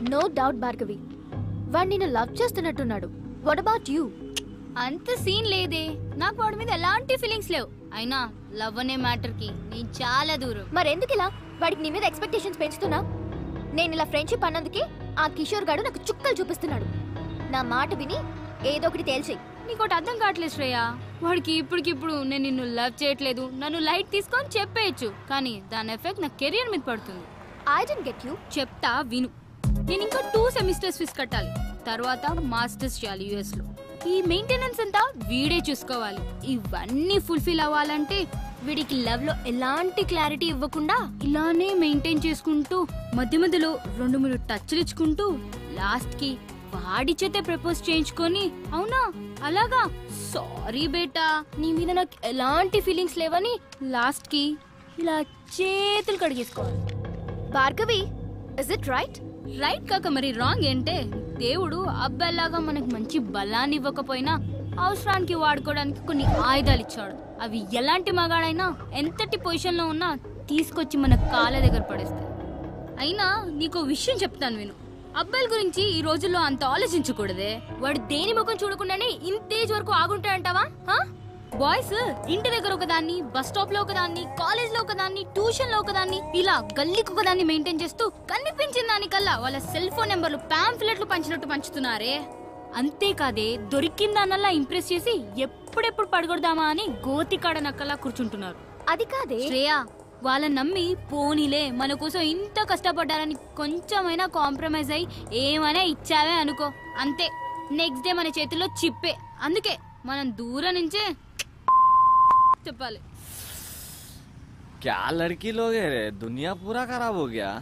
No doubt Bhargavi వాడు నిన్ను love చేస్తున్నట్టున్నాడు వాట్ అబౌట్ యూ అంత సీన్ లేదే నాకు వాడి మీద ఎలాంటి ఫీలింగ్స్ లేవు అయినా లవ్ అనే మ్యాటర్ కి నేను చాలా దూరం మరెందుకు ఇలా వాడికి నీ మీద ఎక్స్పెక్టేషన్స్ పెంచుతున్నా నేను ఇలా ఫ్రెండ్షిప్ అన్నందుకే ఆ కిషోర్ గాడు నాకు చుక్కలు చూపిస్తున్నాడు నా మాట విని ఏదో ఒకటి తేల్చేయి నీకోటి అర్థం కావట్లేదు శ్రేయ వాడికి ఇప్పటికిప్పుడు నేను నిన్ను లవ్ చేయట్లేదు నన్ను లైట్ తీసుకొని చెప్పేయచ్చు కానీ దాని ఎఫెక్ట్ నా కెరియర్ మీద పడుతుంది ఐ డెంట్ గెట్ యూ చెప్తా విను నేను ఇంకా టూ సెమిస్టర్స్ ఫీజు కట్టాలి తర్వాత మాస్టర్స్ చేయాలి యుఎస్ లో ఈ మెయింటెనెన్స్ అంతా వీడే చూసుకోవాలి ఇవన్నీ ఫుల్ఫిల్ అవ్వాలంటే వీడికి లవ్ లో ఎలాంటి క్లారిటీ ఇవ్వకుండా ఇలానే మెయింటైన్ చేసుకుంటూ మధ్య మధ్యలో రెండు మూడు టచ్లు ఇచ్చుకుంటూ లాస్ట్ కి వాడి చేతే ప్రపోజ్ చేయించుకొని అవునా అలాగా సారీ బేటా నీ మీద నాకు ఎలాంటి ఫీలింగ్స్ లేవని లాస్ట్ కి ఇలా చేతులు కడిగేసుకోవాలి Bhargavi is it right right కాక మరి రాంగ్ ఏంటే దేవుడు అబ్బాయిలాగా మనకు మంచి బలాన్ని ఇవ్వకపోయినా అవసరానికి వాడుకోవడానికి కొన్ని ఆయుధాలు ఇచ్చాడు అవి ఎలాంటి మగాడైనా ఎంతటి పొజిషన్ లో ఉన్నా తీసుకొచ్చి మన కాళ్ళ దగ్గర పడేస్తాయి అయినా నీకు విషయం చెప్తాను విను అబ్బాయిల గురించి ఈ రోజుల్లో అంత ఆలోచించకూడదే వాడు దేని ముఖం చూడకుండానే ఇంతేజ్ వరకు ఆగుంటాడంటావా హా? బాయ్స్ ఇంటి దగ్గర ఒకదాన్ని బస్ స్టాప్ లో ఒకదాన్ని కాలేజ్ లో ఒకదాన్ని ట్యూషన్ లో ఒకదాన్ని ఇలా గల్లీకి ఒకదాన్ని మెయింటైన్ చేస్తూ కనిపించిన దానికల్లా వాళ్ళ సెల్ ఫోన్ నెంబర్లు పాంఫ్లెట్లు పంచినట్టు పంచుతున్నారే అంతేకాదే దొరికిన దానల్లా ఇంప్రెస్ చేసి ఎప్పుడెప్పుడు పడగొడదామా అని గోతికాడ నక్కలా కూర్చుంటున్నారు అది కాదే శ్రేయ వాళ్ళని నమ్మి పోనీలే మన కోసం ఇంత కష్టపడ్డారని కొంచెమైనా కాంప్రమైజ్ అయి ఏమైనా ఇచ్చావే అనుకో అంతే నెక్స్ట్ డే మన చేతిలో చిప్పే అందుకే మనం దూరం నుంచే చెప్పాలి क्या लड़की लोग है रे दुनिया पूरा खराब हो गया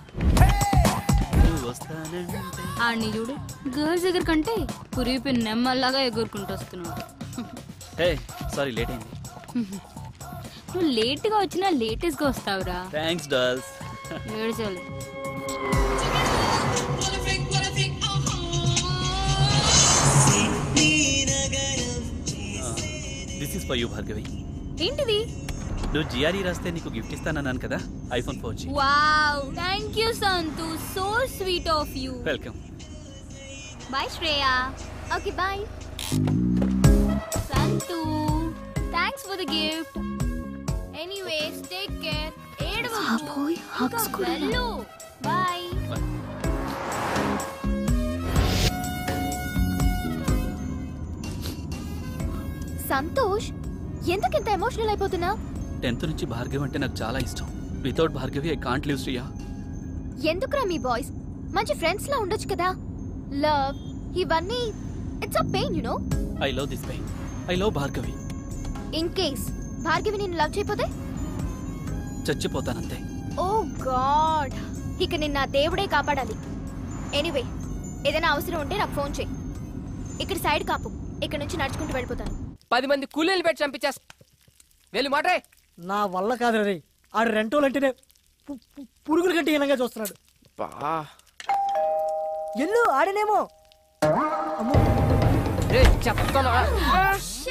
ఆడిని చూడు గర్ల్స్ దగ్గర కంటే కురిపి నెమ్మల్లాగా ఎగురుకుంటూ వస్తున్నాడు హే సారీ లేట్ అయింది నువ్వు లేట్ గా వచ్చినా లేటెస్ట్ గా వస్తావురా థ్యాంక్స్ డాల్స్ ఏడ్చాలి this is for you Bhargavi ఏంటిది నువ్వు జిఆర్ఈ రాస్తే నీకు గిఫ్ట్ ఇస్తానన్నాను కదా iPhone four G wow thank you Santhu so sweet of you welcome bye Shreya okay bye Santhu thanks for the gift anyways take care బాబోయ్, hugs కూడా. వెళ్ళు బాయ్ సంతోష్ ఎందుకు ఇంత ఎమోషనల్ అయిపోతున్నా టెన్త్ నుంచి భార్గవి అంటే నాకు చాలా ఇష్టం without Bhargavi I can't live Shriya ఎందుకురా మీ బాయ్స్ మంచి ఫ్రెండ్స్ లా ఉండొచ్చు కదా లవ్ ఇవన్నీ it's a pain you know I love this guy I love Bhargavi in case Bhargavi నిన్ను లవ్ చేయకపోతే చచ్చిపోతానంతే ఓ గాడ్ ఇక నిన్న దేవుడే కాపాడాలి ఎనీవే ఏదైనా అవసరం ఉంటే నాకు ఫోన్ చేయి ఇక్కడ సైడ్ కాపు ఇక్కడ నుంచి నడుచుకుంటూ వెళ్ళిపోతాను పది మంది కూలీలు పెట్టి చంపించేస్తా వెళ్ళి మాటే నా వల్ల కాదు రే ఆడు రెంటోలు అంటేనే పు- పు- పురుగుల కంటే హీనంగా చూస్తున్నాడు ఎల్లు ఆడనేమో రే చెప్తాను